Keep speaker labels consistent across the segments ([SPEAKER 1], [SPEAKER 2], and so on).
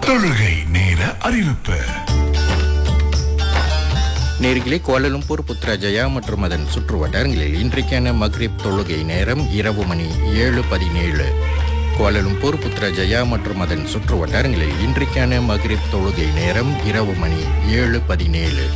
[SPEAKER 1] தொழுகை நேர அறிவிப்பு
[SPEAKER 2] நேர்களே கோலலும்பூர் புத்ராஜயா மற்றும் அதன் சுற்று வட்டாரங்களில் இன்றைக்கான மக்ரிப் தொழுகை நேரம் இரவு மணி ஏழு பதினேழு கோலலும்பூர் புத்ராஜயா மற்றும் அதன் சுற்று வட்டாரங்களில் இன்றைக்கான மக்ரிப் தொழுகை நேரம் இரவு மணி ஏழு பதினேழு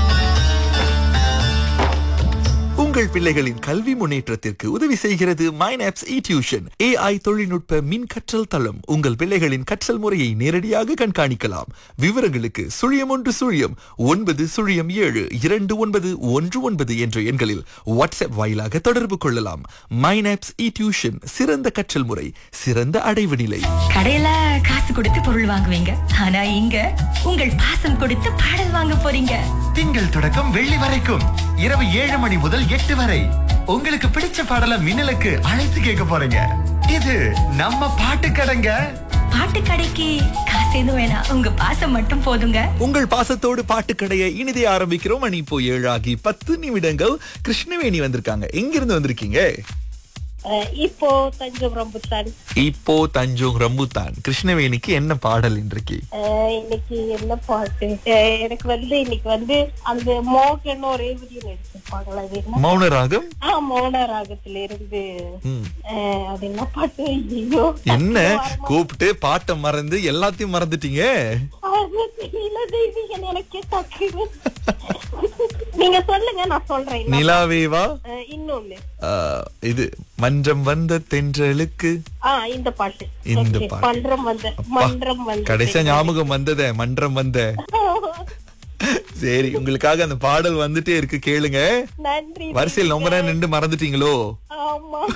[SPEAKER 3] உங்கள் பிள்ளைகளின் கல்வி முன்னேற்றத்திற்கு உதவி செய்கிறது மைனாப்ஸ் இ டியூஷன் ஏஐ தொழில்நுட்ப மின் கற்றல் தளம் உங்கள் பிள்ளைகளின் கற்றல் முறையை நேரடியாக கண்காணிக்கலாம் விவரங்களுக்கு சுழியம் ஒன்று சுழியம் ஒன்பது சுழியம் ஏழு இரண்டு ஒன்பது ஒன்று ஒன்பது என்ற எண்களில் வாட்ஸ்அப் வாயிலாக தொடர்பு கொள்ளலாம் மைனாப்ஸ் இ டியூஷன் சிறந்த கற்றல் முறை சிறந்த அடைவு நிலை
[SPEAKER 4] கடையில காசு கொடுத்து பொருள் வாங்குவீங்க ஆனா இங்க உங்கள் பாசம் கொடுத்து பாடல் வாங்க போறீங்க
[SPEAKER 5] திங்கள் தொடக்கம் வெள்ளி வரைக்கும் இரவு ஏழு மணி முதல் எட்டு வரை உங்களுக்கு பிடிச்ச பாடல மின்னலுக்கு அழைத்து கேட்க போறீங்க இது நம்ம பாட்டு கடைங்க
[SPEAKER 4] பாட்டு கடைக்கு காசு எதுவும் வேணாம் உங்க பாசம் மட்டும் போதுங்க
[SPEAKER 3] உங்கள் பாசத்தோடு பாட்டுக்கடையை இனிதே ஆரம்பிக்கிறோம் மணி இப்போ ஏழாகி பத்து நிமிடங்கள் கிருஷ்ணவேணி வந்திருக்காங்க எங்கிருந்து வந்திருக்கீங்க
[SPEAKER 6] அஹ் இப்போ தஞ்சம் ரம்புத்தான்
[SPEAKER 3] இப்போ தஞ்சோங் ரம்புத்தான் கிருஷ்ணவேணிக்கு என்ன பாடல் இன்றைக்கு
[SPEAKER 6] அஹ் இன்னைக்கு என்ன பாட்டு அஹ் எனக்கு வந்து இன்னைக்கு வந்து அந்த மோகன் ஒரே விதியும் நடிச்சிருப்பாங்களா அது என்ன
[SPEAKER 3] மௌன ராகம்
[SPEAKER 6] ஆ மௌன ராகத்துல இருந்து
[SPEAKER 3] ம்.
[SPEAKER 6] அஹ் அது என்ன பாட்டு ஐயோ
[SPEAKER 3] என்ன கூப்பிட்டு பாட்டை மறந்து எல்லாத்தையும் மறந்துட்டீங்க
[SPEAKER 6] அது தெரியல தெய்வீகன் எனக்கே டக்குன்னு நீங்க சொல்லுங்க நான் சொல்றேன் என்ன-
[SPEAKER 3] நிலாவேவா
[SPEAKER 6] அஹ் இன்னொன்னு
[SPEAKER 3] ஆ, இது மன்றம் வந்த தென்றலுக்கு
[SPEAKER 6] ஆ இந்த பாட்டு
[SPEAKER 3] இந்த
[SPEAKER 6] Okay,
[SPEAKER 3] பாட்டு.
[SPEAKER 6] மன்றம் வந்த மன்றம் வந்த
[SPEAKER 3] கடைசியா ஞாபகம் வந்ததே மன்றம் வந்த சரி உங்களுக்காக அந்த பாடல் வந்துட்டே இருக்கு கேளுங்க
[SPEAKER 6] நன்றி
[SPEAKER 3] வரிசையில் ரொம்ப நேரம் நின்று மறந்துட்டீங்களோ
[SPEAKER 6] ஆமா